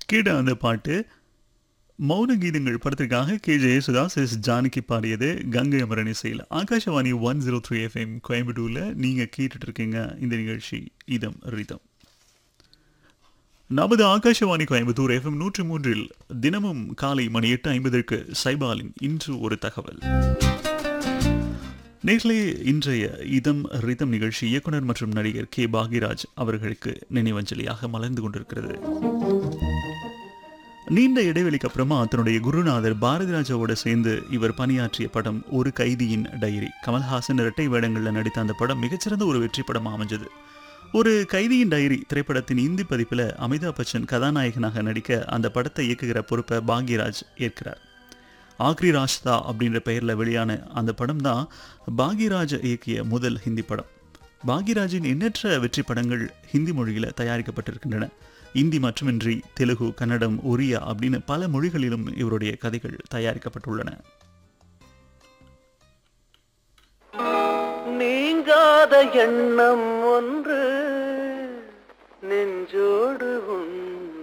கேட்ட அந்த பாட்டு மௌன கீதங்கள் படத்திற்காக கே ஜெயசுதாஸ் எஸ் ஜானகி பாடியது கங்கை அமரன் இசையில் Akashvani one zero three FM கோயம்புத்தூரில் நீங்கள் கேட்டுட்டு இருக்கீங்க இந்த நிகழ்ச்சி இதம் ரிதம் நமது ஆகாஷவாணி கோயம்புத்தூர் எஃப்எம் நூற்றி மூன்றில் தினமும் காலை மணி எட்டு ஐம்பதற்கு சைபாலின் இன்று ஒரு தகவல் நேர்களே இன்றைய இதம் ரிதம் நிகழ்ச்சி இயக்குனர் மற்றும் நடிகர் கே பாகிராஜ் அவர்களுக்கு நினைவஞ்சலியாக மலர்ந்து கொண்டிருக்கிறது நீண்ட இடைவெளிக்கு அப்புறமா தன்னுடைய குருநாதர் பாரதிராஜாவோட சேர்ந்து இவர் பணியாற்றிய படம் ஒரு கைதியின் டைரி கமல்ஹாசன் இரட்டை வேடங்களில் நடித்த அந்த படம் மிகச்சிறந்த ஒரு வெற்றி படம் அமைஞ்சது ஒரு கைதியின் டைரி திரைப்படத்தின் இந்தி பதிப்பில் அமிதாப் பச்சன் கதாநாயகனாக நடிக்க அந்த படத்தை இயக்குகிற பொறுப்பை பாக்யராஜ் ஏற்கிறார் ஆக்ரி ராஷ்தா அப்படின்ற பெயரில் வெளியான அந்த படம் தான் பாக்யராஜ் இயக்கிய முதல் ஹிந்தி படம் பாக்யராஜின் எண்ணற்ற வெற்றி படங்கள் ஹிந்தி மொழியில் தயாரிக்கப்பட்டிருக்கின்றன இந்தி மட்டுமின்றி தெலுங்கு கன்னடம் ஒரியா அப்படின்னு பல மொழிகளிலும் இவருடைய கதைகள் தயாரிக்கப்பட்டுள்ளன நீங்காத எண்ணம் ஒன்று நெஞ்சோடு உண்டு